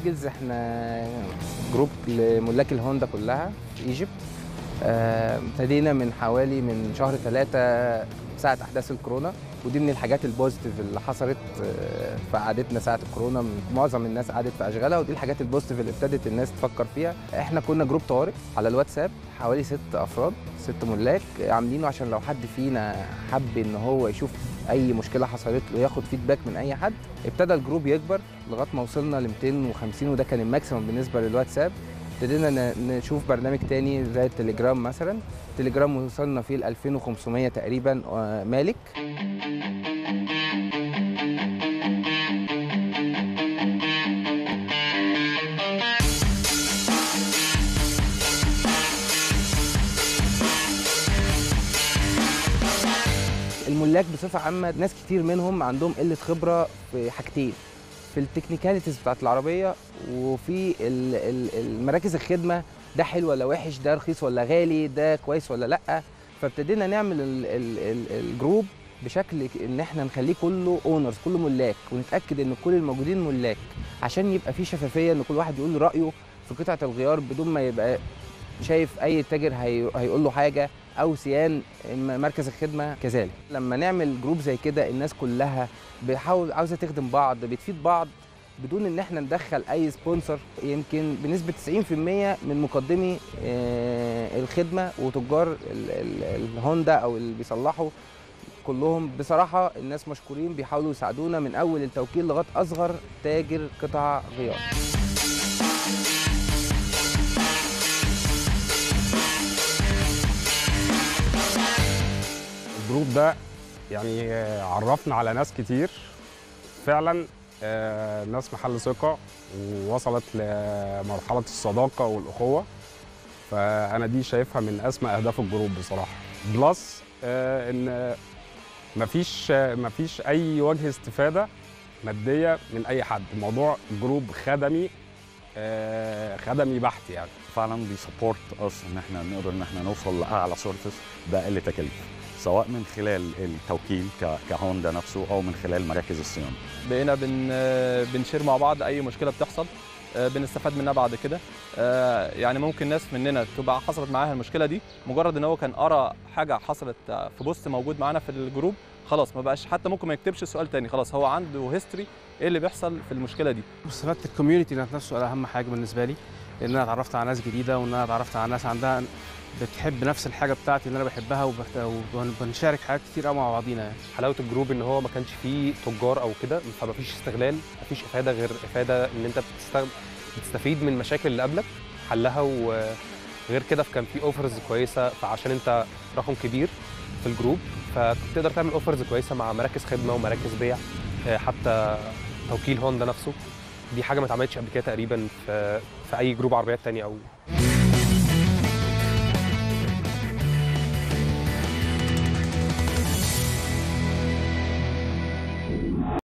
ايجلز احنا جروب لملاك الهوندا كلها في ايجيبت آه، ابتدينا من حوالي من شهر ثلاثة ساعة أحداث الكورونا ودي من الحاجات البوزيتيف اللي حصلت آه، في قعدتنا ساعة الكورونا معظم الناس قعدت في أشغالها ودي الحاجات البوزيتيف اللي ابتدت الناس تفكر فيها احنا كنا جروب طوارئ على الواتساب حوالي ست أفراد ست ملاك عاملينه عشان لو حد فينا حب ان هو يشوف اي مشكله حصلت له ياخد فيدباك من اي حد ابتدى الجروب يكبر لغايه ما وصلنا ل 250 وده كان الماكسيمم بالنسبه للواتساب ابتدينا ن- نشوف برنامج تاني زي التليجرام مثلا التليجرام وصلنا فيه ل 2500 تقريبا آه، مالك الملاك بصفه عامه ناس كتير منهم عندهم قله خبره في حاجتين في التكنيكاليتيز بتاعت العربيه وفي ال- ال- المراكز الخدمه ده حلو ولا وحش ده رخيص ولا غالي ده كويس ولا لا فابتدينا نعمل ال ال ال الجروب بشكل ك- ان احنا نخليه كله اونرز كله ملاك ونتاكد ان كل الموجودين ملاك عشان يبقى في شفافيه ان كل واحد يقول رايه في قطعه الغيار بدون ما يبقى شايف اي تاجر هي... هيقول له حاجه او سيان م- مركز الخدمه كذلك لما نعمل جروب زي كده الناس كلها بتحاول عاوزه تخدم بعض بتفيد بعض بدون ان احنا ندخل اي سبونسر يمكن بنسبه 90% من مقدمي آه، الخدمه وتجار ال- ال- الهوندا او اللي بيصلحوا كلهم بصراحه الناس مشكورين بيحاولوا يساعدونا من اول التوكيل لغايه اصغر تاجر قطع غيار الجروب ده يعني آه، عرفنا على ناس كتير فعلا آه، ناس محل ثقة ووصلت لمرحلة الصداقة والأخوة فأنا دي شايفها من أسمى أهداف الجروب بصراحة بلس آه، إن مفيش آه، مفيش أي وجه استفادة مادية من أي حد الموضوع جروب خدمي آه، خدمي بحت يعني فعلا بيسبورت اس ان احنا نقدر ان احنا نوصل لاعلى سيرفيس باقل تكاليف سواء من خلال التوكيل ك- كهوندا نفسه او من خلال مراكز الصيانه بقينا بن بنشير مع بعض اي مشكله بتحصل آه، بنستفاد منها بعد كده آه، يعني ممكن ناس مننا تبقى حصلت معاها المشكله دي مجرد ان هو كان قرا حاجه حصلت آه، في بوست موجود معانا في الجروب خلاص ما بقاش حتى ممكن ما يكتبش سؤال تاني خلاص هو عنده هيستوري ايه اللي بيحصل في المشكله دي استفدت الكوميونتي ذات نفسه ده اهم حاجه بالنسبه لي لان انا اتعرفت على ناس جديده وان انا اتعرفت على ناس عندها بتحب نفس الحاجه بتاعتي اللي انا بحبها وبت- وبنشارك حاجات كتير قوي مع بعضينا يعني حلاوه الجروب ان هو ما كانش فيه تجار او كده فما فيش استغلال ما فيش افاده غير افاده ان انت بتستغ... بتستفيد من المشاكل اللي قبلك حلها وغير كده كان في اوفرز كويسه فعشان انت رقم كبير في الجروب فتقدر تعمل اوفرز كويسه مع مراكز خدمه ومراكز بيع آه، حتى توكيل هوندا نفسه دي حاجه ما اتعملتش قبل كده تقريبا في في اي جروب عربيات تانية او